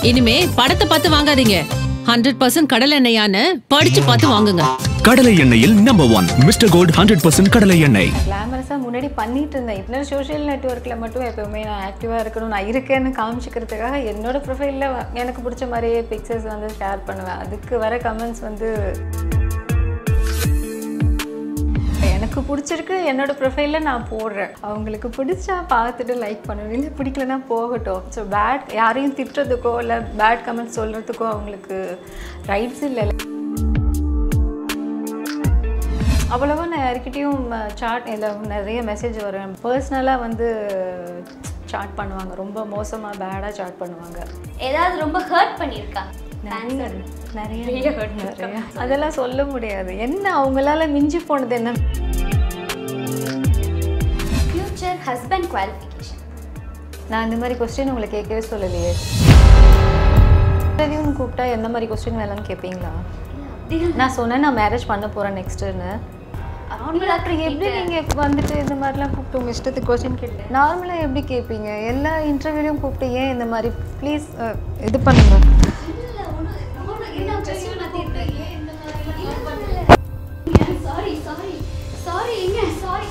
இனிமே படத்தை பார்த்து வாங்காதீங்க ஹண்ட்ரட் பர்சன்ட் கடல் எண்ணெயான்னு படிச்சு பார்த்து வாங்குங்க கடலை எண்ணெயில் number one mister gold hundred percent கடலை எண்ணெய் கிளாமரஸாக முன்னாடி பண்ணிட்டு இருந்தேன் இப்போ சோஷியல் நெட்ஒர்க்கில் மட்டும் எப்போவுமே நான் ஆக்டிவாக இருக்கணும் நான் இருக்கேன்னு காமிச்சிக்கிறதுக்காக என்னோட ப்ரொஃபைலில் எனக்கு பிடிச்ச மாதிரியே பிக்சர்ஸ் வந்து ஷேர் பண்ணுவேன் அதுக்கு வர கமெண்ட்ஸ் வந்து எனக்கு பிடிச்சிருக்கு என்னோட ப்ரொஃபைலில் நான் போடுறேன் அவங்களுக்கு பிடிச்சா பார்த்துட்டு லைக் பண்ணணும் இல்லை பிடிக்கலனா போகட்டும் ஸோ பேட் யாரையும் திட்டுறதுக்கோ இல்லை பேட் கமெண்ட்ஸ் சொல்கிறதுக்கோ அவங்களுக்கு ரைட்ஸ் இல்லை அவ்வளவா நான் யார்கிட்டயும் சாட் இல்லை நிறைய மெசேஜ் வரும் பர்சனலாக வந்து சாட் பண்ணுவாங்க ரொம்ப மோசமாக பேடாக சாட் பண்ணுவாங்க ஏதாவது ரொம்ப ஹர்ட் பண்ணியிருக்கா நிறைய நிறைய நிறைய அதெல்லாம் சொல்ல முடியாது என்ன அவங்களால மிஞ்சி போனது என்ன ஃபியூச்சர் ஹஸ்பண்ட் குவாலிஃபிகேஷன் நான் இந்த மாதிரி கொஸ்டின் உங்களை கேட்கவே சொல்லலையே இன்டர்வியூன்னு கூப்பிட்டா எந்த மாதிரி கொஸ்டின் வேலைன்னு கேட்பீங்களா நான் சொன்னேன் நான் மேரேஜ் பண்ண போகிறேன் நெக்ஸ்ட்டுன்னு அப்புறம் எப்படி நீங்கள் வந்துட்டு இந்த மாதிரிலாம் கூப்பிட்டு உங்கள் இஷ்டத்துக்கு கொஸ்டின் கேட்டு நார்மலாக எப்படி கேட்பீங்க எல்லா இன்டர்வியூலையும் கூப்பிட்டு ஏன் இந்த மாதிரி ப்ளீஸ் இது பண்ணுங்க சாரி சாரி சாரி எங்க சாரி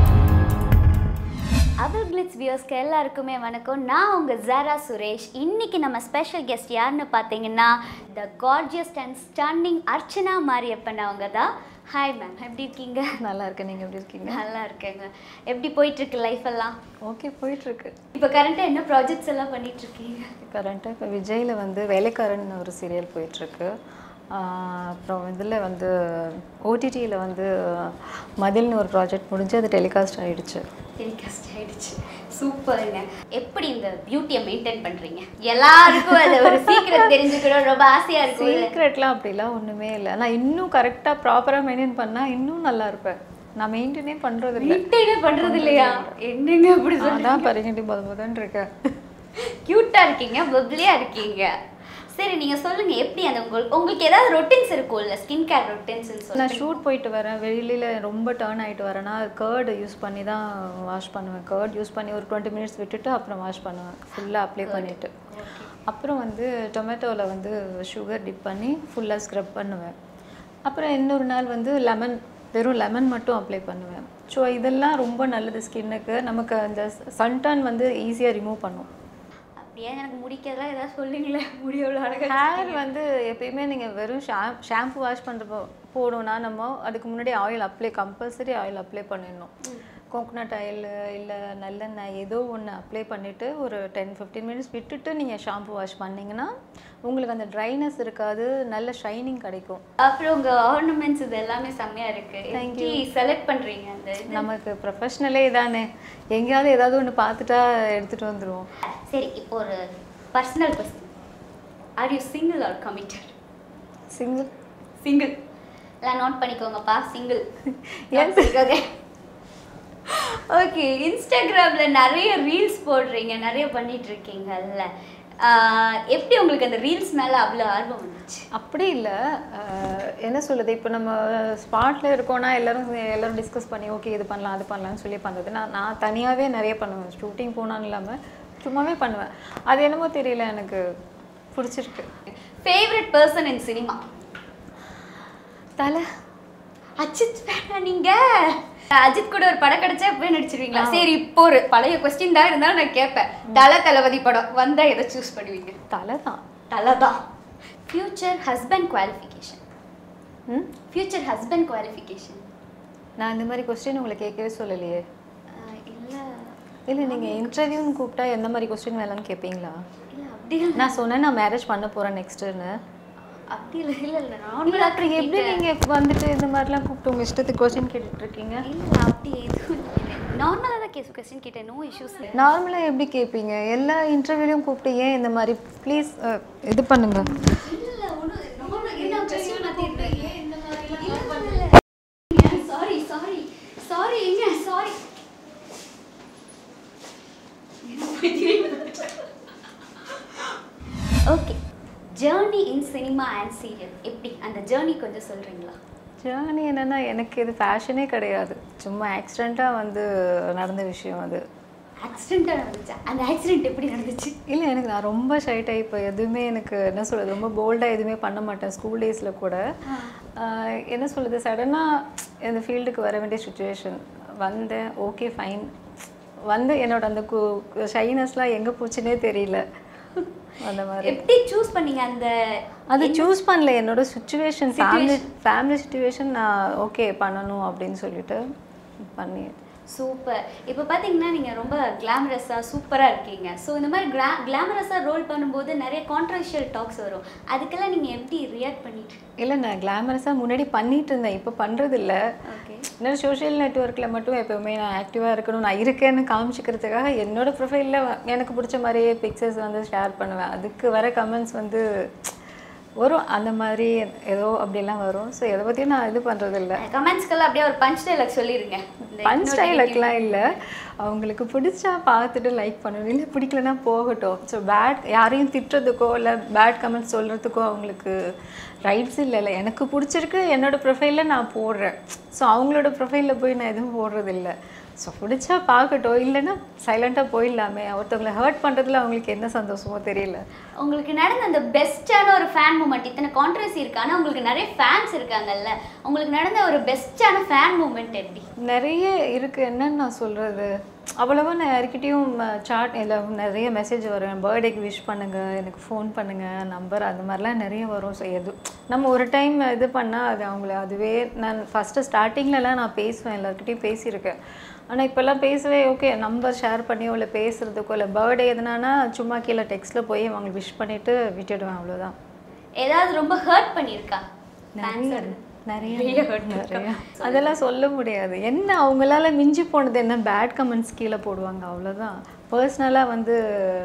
அவர் கிளிட்ஸ் வியூஸ்க்கு எல்லாருக்குமே வணக்கம் நான் உங்கள் ஜாரா சுரேஷ் இன்னைக்கு நம்ம ஸ்பெஷல் கெஸ்ட் யாருன்னு பார்த்தீங்கன்னா the gorgeous and stunning Archana Mariyappan அவங்க தான் ஹாய் மேம் எப்படி இருக்கீங்க நல்லா இருக்கேன் நீங்கள் எப்படி இருக்கீங்க நல்லா இருக்கேங்க எப்படி போயிட்டுருக்கு லைஃப் எல்லாம் ஓகே போயிட்டுருக்கு இப்போ கரண்ட்டாக என்ன ப்ராஜெக்ட்ஸ் எல்லாம் பண்ணிட்டு இருக்கீங்க கரண்ட்டாக இப்போ விஜயில் வந்து வேலைக்காரன் ஒரு சீரியல் போயிட்டுருக்கு அப்புறம் இதில் வந்து ஓடிடியில் வந்து மதில்னு ஒரு ப்ராஜெக்ட் முடிஞ்சு அது டெலிகாஸ்ட் ஆகிடுச்சு டெலிகாஸ்ட் ஆயிடுச்சு சூப்பருங்க எப்படி இந்த பியூட்டியை மெயின்டைன் பண்றீங்க எல்லாருக்கும் அது ஒரு சீக்கிரம் தெரிஞ்சுக்கணும் ரொம்ப ஆசையா இருக்கும் சீக்ரெட்லாம் அப்படிலாம் ஒன்றுமே இல்லை நான் இன்னும் கரெக்டாக ப்ராப்பராக மெயின்டைன் பண்ணால் இன்னும் நல்லா இருப்பேன் நான் மெயின்டைனே பண்ணுறது இல்லை மெயின்டைனே பண்றது இல்லையா என்னங்க அப்படி அதான் பரிங்கட்டி போத போதன்னு இருக்கேன் கியூட்டா இருக்கீங்க பப்ளியா இருக்கீங்க சரி நீங்க சொல்லுங்க எப்படி அந்த உங்களுக்கு உங்களுக்கு ஏதாவது ரொட்டீன்ஸ் இருக்கும்ல ஸ்கின் கேர் ரொட்டீன்ஸ் சொல்லி நான் ஷூட் போயிட்டு வரேன் வெளியில் ரொம்ப டேர்ன் ஆகிட்டு வரேன்னா கேர்டு யூஸ் பண்ணி தான் வாஷ் பண்ணுவேன் கேர்ட் யூஸ் பண்ணி ஒரு டுவெண்ட்டி மினிட்ஸ் விட்டுட்டு அப்புறம் வாஷ் பண்ணுவேன் ஃபுல்லாக அப்ளை பண்ணிவிட்டு அப்புறம் வந்து டொமேட்டோவில் வந்து சுகர் டிப் பண்ணி ஃபுல்லாக ஸ்க்ரப் பண்ணுவேன் அப்புறம் இன்னொரு நாள் வந்து லெமன் வெறும் லெமன் மட்டும் அப்ளை பண்ணுவேன் ஸோ இதெல்லாம் ரொம்ப நல்லது ஸ்கின்னுக்கு நமக்கு அந்த சன்டான் வந்து ஈஸியாக ரிமூவ் பண்ணும் அப்படியே எனக்கு முடிக்கிறதெல்லாம் ஏதாவது சொல்லுங்களேன் முடி எவ்வளோ அழகா ஹேர் வந்து எப்பயுமே நீங்கள் வெறும் ஷாம் ஷாம்பு வாஷ் பண்ணுறப்போ போடணும்னா நம்ம அதுக்கு முன்னாடி oil apply compulsory oil apply பண்ணிடணும் கோகோனட் ஆயில் இல்லை நல்லெண்ணெய் ஏதோ ஒன்று அப்ளை பண்ணிவிட்டு ஒரு டென் ஃபிஃப்டீன் மினிட்ஸ் விட்டுட்டு நீங்கள் ஷாம்பு வாஷ் பண்ணிங்கன்னா உங்களுக்கு அந்த ட்ரைனஸ் இருக்காது நல்ல ஷைனிங் கிடைக்கும் அப்புறம் உங்க ஆர்னமெண்ட்ஸ் இது எல்லாமே செம்மையா இருக்கு எப்படி செலக்ட் பண்றீங்க அந்த இது நமக்கு ப்ரொஃபஷ்னலே இதானே எங்கேயாவது ஏதாவது ஒன்று பார்த்துட்டா எடுத்துகிட்டு வந்துடுவோம் சரி இப்போ ஒரு personal question are you single or committed single single எல்லாம் நோட் பண்ணிக்கோங்கப்பா சிங்கிள் ஓகே ஓகே இன்ஸ்டாகிராம்ல நிறைய ரீல்ஸ் போடுறீங்க நிறைய பண்ணிட்டு இருக்கீங்கல்ல ஆஹ் எப்படி உங்களுக்கு அந்த ரீல்ஸ் மேல அவ்வளோ ஆர்வம் வந்துச்சு அப்படி இல்லை என்ன சொல்லுது இப்போ நம்ம ஸ்பாட்டில் இருக்கோம்னா எல்லாரும் எல்லாரும் டிஸ்கஸ் பண்ணி ஓகே இது பண்ணலாம் அது பண்ணலாம்னு சொல்லி பண்ணுறது நான் நான் தனியாகவே நிறைய பண்ணுவேன் ஷூட்டிங் போனான்னு இல்லாமல் சும்மாவே பண்ணுவேன் அது என்னமோ தெரியல எனக்கு பிடிச்சிருக்கு ஃபேவரட் பர்சன் இன் சினிமா தலை அஜித் ஃபேனா நீங்க அஜித் கூட ஒரு படம் கிடைச்சா போய் நடிச்சிருவீங்களா சரி இப்போ ஒரு பழைய கொஸ்டின் தான் இருந்தாலும் நான் கேட்பேன் தல தளபதி படம் வந்தா எதை சூஸ் பண்ணுவீங்க தலை தான் தலை தான் future husband qualification hmm future husband qualification நான் இந்த மாதிரி கொஸ்டின் உங்களை கேட்கவே சொல்லலையே இல்லை இல்லை நீங்கள் இன்டர்வியூன்னு கூப்பிட்டா எந்த மாதிரி கொஸ்டின் வேலைன்னு கேட்பீங்களா இல்லை அப்படி இல்ல. நான் சொன்னேன் நான் மேரேஜ் பண்ண போகிறேன் நெக்ஸ்ட்டுன்னு அப்படி இல்லை இல்லை இல்லை இல்லை நார்மலாக அப்புறம் எப்படி நீங்கள் வந்துட்டு இந்த மாதிரிலாம் கூப்பிட்டு உங்கள் இஷ்டத்துக்கு கொஸ்டின் கேட்டுட்டு இருக்கீங்க இல்லை அப்படி எதுவும் நார்மலாக தான் கேஸ் கொஸ்டின் கேட்டேன் நோ இஷ்யூஸ் நார்மலாக எப்படி கேட்பீங்க எல்லா இன்டர்வியூலையும் கூப்பிட்டு ஏன் இந்த மாதிரி ப்ளீஸ் இது பண்ணுங்க சாரி சாரி சாரி எங்க sorry okay journey in cinema and serial எப்படி அந்த ஜேர்னி கொஞ்சம் சொல்றீங்களா ஜேர்னி என்னென்னா எனக்கு இது ஃபேஷனே கிடையாது சும்மா ஆக்சிடெண்ட்டாக வந்து நடந்த விஷயம் அது ஆக்சிடென்ட்டாக நடந்துச்சா அந்த ஆக்சிடென்ட் எப்படி நடந்துச்சு இல்லை எனக்கு நான் ரொம்ப ஷை டைப் எதுவுமே எனக்கு என்ன சொல்கிறது ரொம்ப போல்டாக எதுவுமே பண்ண மாட்டேன் ஸ்கூல் டேஸில் கூட ஆஹ் என்ன சொல்கிறது சடனாக இந்த ஃபீல்டுக்கு வர வேண்டிய சுச்சுவேஷன் வந்தேன் ஓகே ஃபைன் வந்து என்னோட அந்த கு ஷைனஸ்லாம் எங்கே போச்சுன்னே தெரியல அந்த மாதிரி எப்படி சூஸ் பண்ணீங்க அந்த அது சூஸ் பண்ணல என்னோட சுச்சுவேஷன் ஃபேமிலி ஃபேமிலி சுச்சுவேஷன் நான் ஓகே பண்ணணும் அப்படின்னு சொல்லிட்டு பண்ணி சூப்பர் இப்போ பார்த்தீங்கன்னா நீங்கள் ரொம்ப கிளாமரஸாக சூப்பராக இருக்கீங்க ஸோ இந்த மாதிரி கிளா கிளாமரஸாக ரோல் பண்ணும்போது நிறைய கான்ட்ரவர்ஷியல் டாக்ஸ் வரும் அதுக்கெல்லாம் நீங்கள் எப்படி ரியாக்ட் பண்ணிட்டு இல்லை நான் கிளாமரஸாக முன்னாடி பண்ணிட்டு இருந்தேன் இப்போ பண்ணுறது இல்லை ஓகே இன்னும் சோஷியல் நெட்ஒர்க்கில் மட்டும் எப்போவுமே நான் ஆக்டிவாக இருக்கணும் நான் இருக்கேன்னு காமிச்சிக்கிறதுக்காக என்னோட ப்ரொஃபைலில் எனக்கு பிடிச்ச மாதிரியே பிக்சர்ஸ் வந்து ஷேர் பண்ணுவேன் அதுக்கு வர கமெண்ட்ஸ் வந்து வரும் அந்த மாதிரி ஏதோ அப்படிலாம் வரும் ஸோ எதை பற்றியும் நான் இது பண்ணுறது இல்லை கமெண்ட்ஸ்க்கெல்லாம் அப்படியே ஒரு பஞ்ச் டைலாக் சொல்லிடுங்க இந்த பஞ்ச் ஸ்டைலுக்குலாம் இல்லை அவங்களுக்கு பிடிச்சா பார்த்துட்டு லைக் பண்ணணும் இல்லை பிடிக்கலனா போகட்டும் ஸோ பேட் யாரையும் திட்டுறதுக்கோ இல்லை பேட் கமெண்ட்ஸ் சொல்கிறதுக்கோ அவங்களுக்கு ரைட்ஸ் இல்லைல்ல எனக்கு பிடிச்சிருக்கு என்னோட ப்ரொஃபைலில் நான் போடுறேன் ஸோ அவங்களோட ப்ரொஃபைலில் போய் நான் எதுவும் போடுறதில்ல ஸோ பிடிச்சா பார்க்கட்டும் இல்லைன்னா சைலண்ட்டாக போயிடலாமே ஒருத்தவங்களை ஹர்ட் பண்ணுறதுல அவங்களுக்கு என்ன சந்தோஷமோ தெரியல உங்களுக்கு நடந்த அந்த பெஸ்ட்டான ஒரு ஃபேன் மூமெண்ட் இத்தனை கான்ட்ரவர்சி இருக்கு ஆனால் உங்களுக்கு நிறைய ஃபேன்ஸ் இருக்காங்கல்ல உங்களுக்கு நடந்த ஒரு பெஸ்ட்டான ஃபேன் மூமெண்ட் எப்படி நிறைய இருக்குது என்னன்னு நான் சொல்கிறது அவ்வளவா நான் யார்கிட்டயும் சாட் இல்லை நிறைய மெசேஜ் வரும் பர்த்டேக்கு விஷ் பண்ணுங்கள் எனக்கு ஃபோன் பண்ணுங்கள் நம்பர் அந்த மாதிரிலாம் நிறைய வரும் ஸோ எது நம்ம ஒரு டைம் இது பண்ணால் அது அவங்கள அதுவே நான் ஃபஸ்ட்டு ஸ்டார்டிங்லலாம் நான் பேசுவேன் எல்லாருக்கிட்டையும் பேசியிருக்கேன் ஆனால் இப்போல்லாம் பேசவே ஓகே நம்பர் ஷேர் பண்ணியோ இல்லை பேசுகிறதுக்கோ இல்லை பர்த்டே எதுனானா சும்மா கீழே டெக்ஸ்ட்டில் போய் அவங்களுக்கு விஷ் பண்ணிவிட்டு விட்டுடுவேன் அவ்வளோதான் ஏதாவது ரொம்ப ஹர்ட் பண்ணியிருக்கா நிறைய நிறைய நிறைய அதெல்லாம் சொல்ல முடியாது என்ன அவங்களால மிஞ்சி போனது என்ன பேட் கமெண்ட்ஸ் கீழே போடுவாங்க அவ்வளோதான் பர்சனலாக வந்து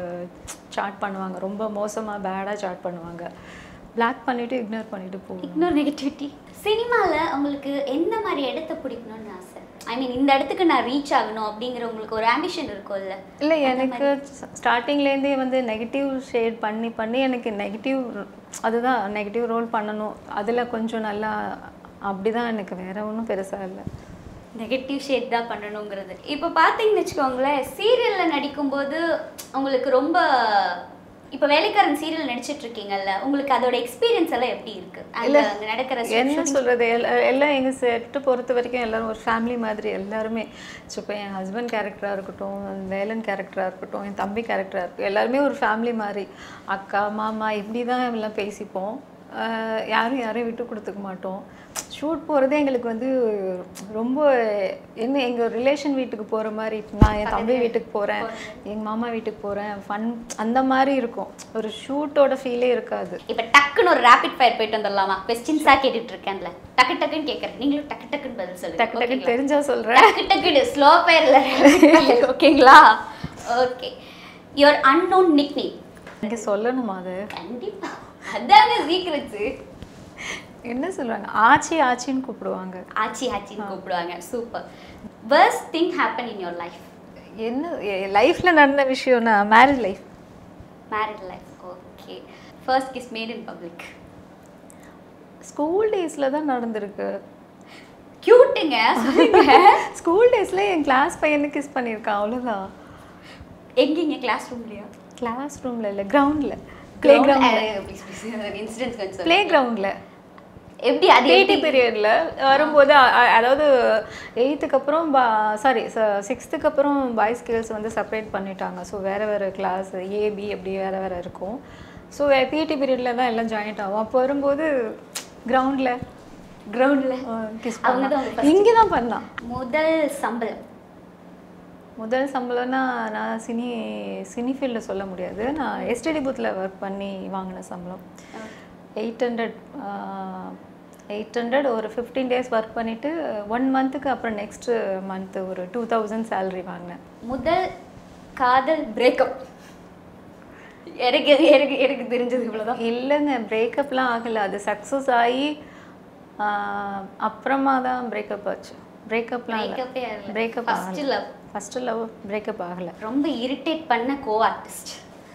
சாட் பண்ணுவாங்க ரொம்ப மோசமாக பேடாக சாட் பண்ணுவாங்க பிளாக் பண்ணிவிட்டு இக்னோர் பண்ணிவிட்டு போகும் இன்னொரு நெகட்டிவிட்டி சினிமாவில் உங்களுக்கு எந்த மாதிரி இடத்த பிடிக்கணும்னு ஆசை ஐ மீன் இந்த இடத்துக்கு நான் ரீச் ஆகணும் அப்படிங்கிற உங்களுக்கு ஒரு ஆம்பிஷன் இருக்கும்ல இல்லை எனக்கு ஸ்டார்டிங்லேருந்தே வந்து நெகட்டிவ் ஷேட் பண்ணி பண்ணி எனக்கு நெகட்டிவ் அதுதான் நெகட்டிவ் ரோல் பண்ணணும் அதில் கொஞ்சம் நல்லா அப்படி தான் எனக்கு வேற ஒன்றும் பெருசாக இல்லை நெகட்டிவ் ஷேட் தான் பண்ணணுங்கிறது இப்போ பார்த்தீங்கன்னு வச்சுக்கோங்களேன் சீரியலில் நடிக்கும்போது உங்களுக்கு ரொம்ப இப்போ வேலைக்காரன் சீரியல் நடிச்சிட்டு இருக்கீங்கல்ல உங்களுக்கு அதோட எக்ஸ்பீரியன்ஸ் எல்லாம் எப்படி இருக்கு அங்க அங்க நடக்கிற என்ன சொல்கிறது எல்லா எல்லாம் எங்கள் செட்டு பொறுத்த வரைக்கும் எல்லாரும் ஒரு ஃபேமிலி மாதிரி எல்லாருமே ஸோ இப்போ என் ஹஸ்பண்ட் கேரக்டராக இருக்கட்டும் வேலன் கேரக்டராக இருக்கட்டும் என் தம்பி கேரக்டராக இருக்கட்டும் எல்லாருமே ஒரு ஃபேமிலி மாதிரி அக்கா மாமா இப்படி தான் எல்லாம் பேசிப்போம் ஆஹ் யாரும் யாரையும் விட்டு கொடுத்துக்க மாட்டோம் ஷூட் போகிறதே எங்களுக்கு வந்து ரொம்ப என்ன எங்கள் ரிலேஷன் வீட்டுக்கு போகிற மாதிரி நான் என் தம்பி வீட்டுக்கு போகிறேன் எங்கள் மாமா வீட்டுக்கு போகிறேன் ஃபன் அந்த மாதிரி இருக்கும் ஒரு ஷூட்டோட ஃபீலே இருக்காது இப்போ டக்குன்னு ஒரு ரேபிட் ஃபயர் போயிட்டு வந்துடலாமா கொஸ்டின்ஸாக கேட்டுட்டு இருக்கேன்ல டக்கு டக்குன்னு கேட்குறேன் நீங்களும் டக்கு டக்குன்னு பதில் சொல்லுங்க டக்கு டக்குன்னு ஓகேங்களா? தெரிஞ்சா சொல்கிறேன் டக்கு டக்குன்னு ஸ்லோ ஃபயரில் ஓகேங்களா okay your unknown nickname இங்கே சொல்லணுமா அது கண்டிப்பா அதாங்க சீக்கிரட்ஸு என்ன சொல்லுவாங்க ஆச்சி ஆச்சின்னு கூப்பிடுவாங்க ஆச்சி ஆச்சின்னு கூப்பிடுவாங்க super worst thing happen in your life என்ன லைஃப்பில் நடந்த விஷயம்னா marriage life married life okay first kiss made in public school டேஸில் தான் நடந்திருக்கு க்யூட்டுங்க சொல்லுங்க ஸ்கூல் டேஸில் என் கிளாஸ் பையனை கிஸ் பண்ணியிருக்கான் அவ்வளோதான் எங்கேங்க கிளாஸ் ரூம்லையா கிளாஸ் ரூமில் இல்லை கிரவுண்டில் ப்ளே கிரவுண்ட் இன்சிடென்ட்ஸ் கொஞ்சம் ப்ளே கிரவுண்டில் எப்படி அது பிடி பீரியடில் வரும்போது அ- அ- அதாவது எயித்துக்கு அப்புறம் சாரி சிக்ஸ்த்துக்கு அப்புறம் பாய்ஸ் கேர்ள்ஸ் வந்து செப்பரேட் பண்ணிட்டாங்க ஸோ வேறு வேறு கிளாஸ் ஏபி அப்படி வேறு வேறு இருக்கும் ஸோ பிடி பீரியடில் தான் எல்லாம் ஜாயின்ட் ஆகும் அப்போ வரும்போது கிரவுண்டில் கிரவுண்டில் கிஸ் அவங்க தான் பண்ணலாம் இங்கே தான் பண்ணலாம் முதல் சம்பளம் முதல் சம்பளம்னா நான் சினி சினி ஃபீல்டில் சொல்ல முடியாது நான் எஸ்டிடி பூத்தில் ஒர்க் பண்ணி வாங்கின சம்பளம் எயிட் ஹண்ட்ரட் எயிட் ஹண்ட்ரட் ஒரு ஃபிஃப்டீன் டேஸ் ஒர்க் பண்ணிவிட்டு ஒன் மந்த்துக்கு அப்புறம் நெக்ஸ்ட்டு மந்த்து ஒரு டூ தௌசண்ட் சேலரி வாங்கினேன் முதல் காதல் பிரேக்கப் எனக்கு எனக்கு எனக்கு தெரிஞ்சது இவ்வளோதான் இல்லைங்க பிரேக்கப்லாம் ஆகலை அது சக்ஸஸ் ஆகி ஆஹ், அப்புறமா தான் பிரேக்கப் ஆச்சு பிரேக்கப்லாம் பிரேக்கப்பே ஆகல பிரேக்கப் ஃபர்ஸ்ட் ஆகலை லவ் ஃபஸ்ட்டு லவ் பிரேக்கப் ஆகலை ரொம்ப இரிட்டேட் பண்ண கோ ஆர்டிஸ்ட்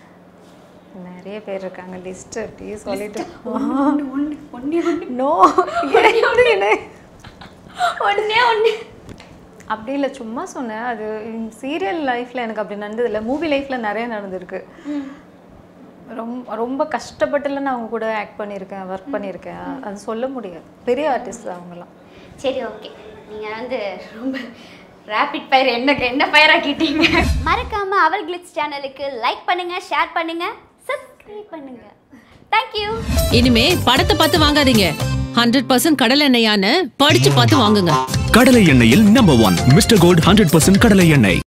நிறைய பேர் இருக்காங்க லிஸ்ட் அப்படி சொல்லிட்டு ஒன்று ஒன்று ஒன்றே ஒன்று நோ ஒன்றே ஒன்று அப்படி இல்லை சும்மா சொன்னேன் அது சீரியல் லைஃப்பில் எனக்கு அப்படி நடந்ததில்லை மூவி லைஃப்பில் நிறைய நடந்திருக்கு ரொம்ப ரொம்ப கஷ்டப்பட்டுல நான் அவங்க கூட ஆக்ட் பண்ணியிருக்கேன் ஒர்க் பண்ணியிருக்கேன் அது சொல்ல முடியாது பெரிய ஆர்டிஸ்ட் அவங்கலாம் சரி ஓகே நீங்க வந்து ரொம்ப ரேபிட் ஃபயர் என்ன என்ன ஃபயர் ஆக்கிட்டீங்க மறக்காம அவர் கிளிட்ஸ் சேனலுக்கு லைக் பண்ணுங்க ஷேர் பண்ணுங்க சப்ஸ்கிரைப் பண்ணுங்க தேங்க்யூ இனிமே படத்தை பார்த்து வாங்காதீங்க ஹண்ட்ரட் பர்சன்ட் கடல் எண்ணெயான்னு படிச்சு பார்த்து வாங்குங்க கடலை எண்ணெயில் number one mister gold hundred percent கடலை எண்ணெய்